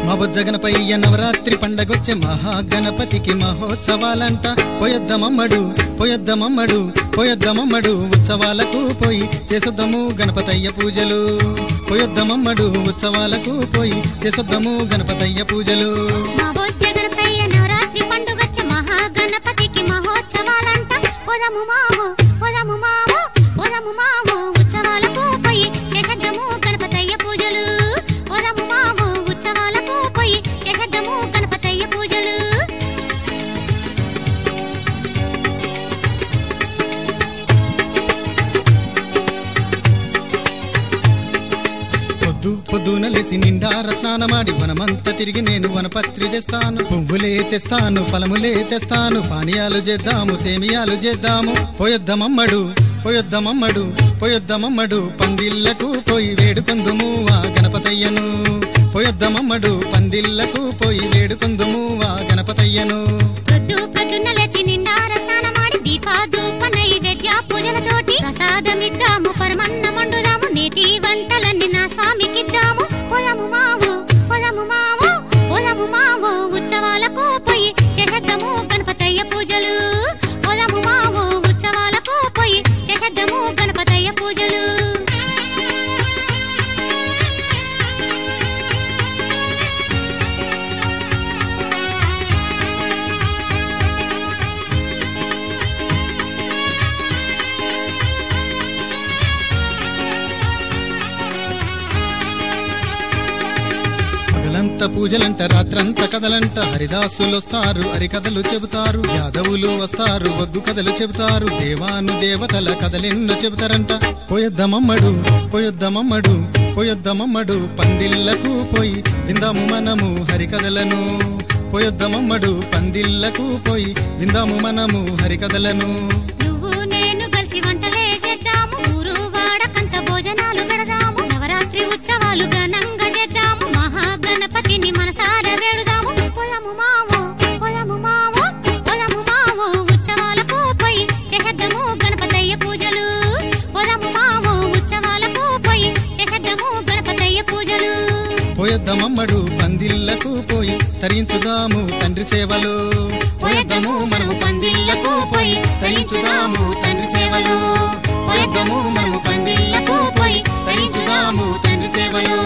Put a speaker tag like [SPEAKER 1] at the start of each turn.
[SPEAKER 1] మా బొజ్జగనపయ్య నవరాత్రి పండగొచ్చే మహాగణపతికి మహోత్సవాలంట పోయొద్దమమ్మడు పోయొద్దమమ్మడు పోయొద్దమమ్మడు ఉత్సవాలకు పోయి చేసొద్దము గణపతయ్య పూజలు పోయొద్దమమ్మడు ఉత్సవాలకు పోయి చేసొద్దము గణపతయ్య పూజలు
[SPEAKER 2] మా బొజ్జ గణపయ్య నవరాత్రి పండుగచ్చ మహాగణపతికి మహోత్సవాలంట పొదము మావో పొదము మావో పొదము మావో ఉత్సవాలకు పోయి చేసేద్దాము గణపతయ్య పూజలు పొదము మావో ఉత్సవాలకు పోయి చేసేద్దాము గణపతయ్య పూజలు
[SPEAKER 1] పొద్దు పొద్దున లేసి నిండార స్నానమాడి వనమంతా తిరిగి నేను వనపత్రి తెస్తాను పువ్వులే తెస్తాను ఫలములే తెస్తాను పానీయాలు చేద్దాము సేమియాలు చేద్దాము పోయొద్దమమ్మడు పోయొద్దమమ్మడు పోయొద్దమమ్మడు పందిళ్లకు పోయి వేడుకొందుము ఆ గణపతయ్యను పోయొద్దమమ్మడు పందిళ్లకు పోయి వేడుకొందుము ఆ గణపతయ్యను
[SPEAKER 2] ప్రొద్దు ప్రొద్దున్న లేచి నిండార స్నానమాడి దీపాధూప నైవేద్య పూజలతోటి ప్రసాదమిద్దాము పరమన్న మండుదాము నేతి వంటలన్నీ నా స్వామికిద్దాము పొలము మావు పొలము మావు పొలము మావు ఉత్సవాలకు పోయి చేసేద్దాము గణపతయ్య పూజలు పొలము మావు ఉత్సవాలకు పోయి చేసేద్దాము గణపతయ్య పూజలు
[SPEAKER 1] పగలంతా పూజలంట రాత్రంతా కథలంట హరిదాసులు వస్తారు హరికథలు చెబుతారు యాదవులు వస్తారు వగ్గు కథలు చెబుతారు దేవాను దేవతల కథలెన్నో చెబుతారంట పోయొద్దమమ్మడు పోయొద్దమమ్మడు పోయొద్దమమ్మడు పందిళ్లకు పోయి విందాము మనము హరికథలను పోయొద్దమమ్మడు పందిళ్లకు పోయి విందాము మనము హరికథలను
[SPEAKER 2] నువ్వు నేను కలిసి వంటలే చేద్దాము ఊరు వాడకంత భోజనాలు పెడదాము నవరాత్రి ఉత్సవాలు ఘనంగా చేద్దాము మహాగణపతిని మనసార వేడుదాము పొలము మావో పొలము మావో పొలము మావో ఉత్సవాలకు పోయి చేసేద్దాము గణపతయ్య పూజలు పొలము మావో ఉత్సవాలకు పోయి చేసేద్దాము గణపతయ్య పూజలు
[SPEAKER 1] పోయొద్దమమ్మడు పందిళ్లకు పోయి తరించుదాము తండ్రి సేవలు పోయొద్దము మనము పందిళ్లకు పోయి తరించుదాము తండ్రి సేవలు పోయొద్దము మనము పందిళ్లకు పోయి తరించుదాము తండ్రి సేవలు